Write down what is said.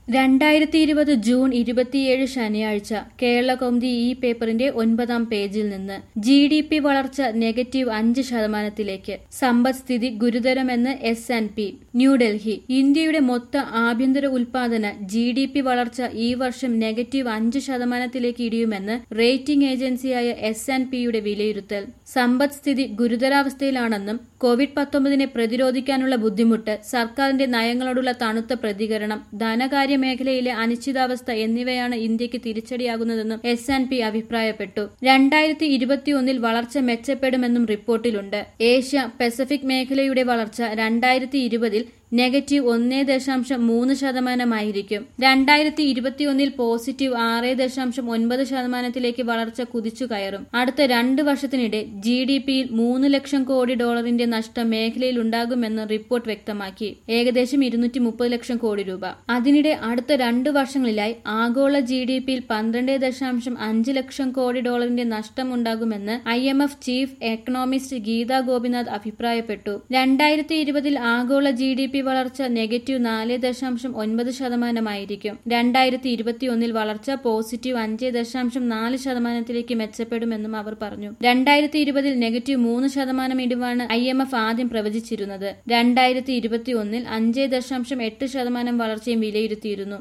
രണ്ടായിരത്തി ഇരുപത് ജൂൺ ഇരുപത്തിയേഴ് ശനിയാഴ്ച കേരള കൗമുദി ഈ പേപ്പറിന്റെ ഒൻപതാം പേജിൽ നിന്ന് ജി ഡി പി വളർച്ച നെഗറ്റീവ് അഞ്ച് ശതമാനത്തിലേക്ക് സമ്പദ്സ്ഥിതി ഗുരുതരമെന്ന് എസ് ആൻഡ് പി ന്യൂഡൽഹി ഇന്ത്യയുടെ മൊത്ത ആഭ്യന്തര ഉൽപാദന ജി ഡി പി വളർച്ച ഈ വർഷം നെഗറ്റീവ് അഞ്ച് ശതമാനത്തിലേക്ക് ഇടിയുമെന്ന് റേറ്റിംഗ് ഏജൻസിയായ എസ് ആൻഡ് പിയുടെ വിലയിരുത്തൽ സമ്പദ്സ്ഥിതി ഗുരുതരാവസ്ഥയിലാണെന്നും കോവിഡ് പത്തൊമ്പതിനെ പ്രതിരോധിക്കാനുള്ള ബുദ്ധിമുട്ട് സർക്കാരിന്റെ നയങ്ങളോടുള്ള തണുത്ത പ്രതികരണം ധനകാര്യ മേഖലയിലെ അനിശ്ചിതാവസ്ഥ എന്നിവയാണ് ഇന്ത്യക്ക് തിരിച്ചടിയാകുന്നതെന്നും എസ് ആൻഡ് പി അഭിപ്രായപ്പെട്ടു രണ്ടായിരത്തി ഇരുപത്തിയൊന്നിൽ വളർച്ച മെച്ചപ്പെടുമെന്നും റിപ്പോർട്ടിലുണ്ട് ഏഷ്യ പസഫിക് മേഖലയുടെ വളർച്ച രണ്ടായിരത്തി ഇരുപതിൽ നെഗറ്റീവ് ഒന്നേ ദശാംശം മൂന്ന് ശതമാനമായിരിക്കും രണ്ടായിരത്തി ഇരുപത്തിയൊന്നിൽ പോസിറ്റീവ് ആറ് ദശാംശം ഒൻപത് ശതമാനത്തിലേക്ക് വളർച്ച കുതിച്ചു കയറും അടുത്ത രണ്ട് വർഷത്തിനിടെ ജി ഡി പിയിൽ മൂന്ന് ലക്ഷം കോടി ഡോളറിന്റെ നഷ്ടം മേഖലയിൽ ഉണ്ടാകുമെന്ന് റിപ്പോർട്ട് വ്യക്തമാക്കി ഏകദേശം ഇരുന്നൂറ്റി മുപ്പത് ലക്ഷം കോടി രൂപ അതിനിടെ അടുത്ത രണ്ട് വർഷങ്ങളിലായി ആഗോള ജി ഡി പിയിൽ പന്ത്രണ്ട് ദശാംശം അഞ്ച് ലക്ഷം കോടി ഡോളറിന്റെ നഷ്ടം ഉണ്ടാകുമെന്ന് I M F chief economist Geetha Gopinath അഭിപ്രായപ്പെട്ടു രണ്ടായിരത്തി ഇരുപതിൽ ആഗോള ജി ഡി പി വളർച്ച നെഗറ്റീവ് നാല് ദശാംശം ഒൻപത് ശതമാനമായിരിക്കും രണ്ടായിരത്തി ഇരുപത്തിയൊന്നിൽ വളർച്ച പോസിറ്റീവ് അഞ്ച് ദശാംശം നാല് ശതമാനത്തിലേക്ക് മെച്ചപ്പെടുമെന്നും അവർ പറഞ്ഞു രണ്ടായിരത്തി ഇരുപതിൽ നെഗറ്റീവ് മൂന്ന് ശതമാനം ഇടിവാണ് ഐ എം എഫ് ആദ്യം പ്രവചിച്ചിരുന്നത് രണ്ടായിരത്തി ഇരുപത്തിയൊന്നിൽ അഞ്ച് ദശാംശം എട്ട് ശതമാനം വളർച്ചയും വിലയിരുത്തിയിരുന്നു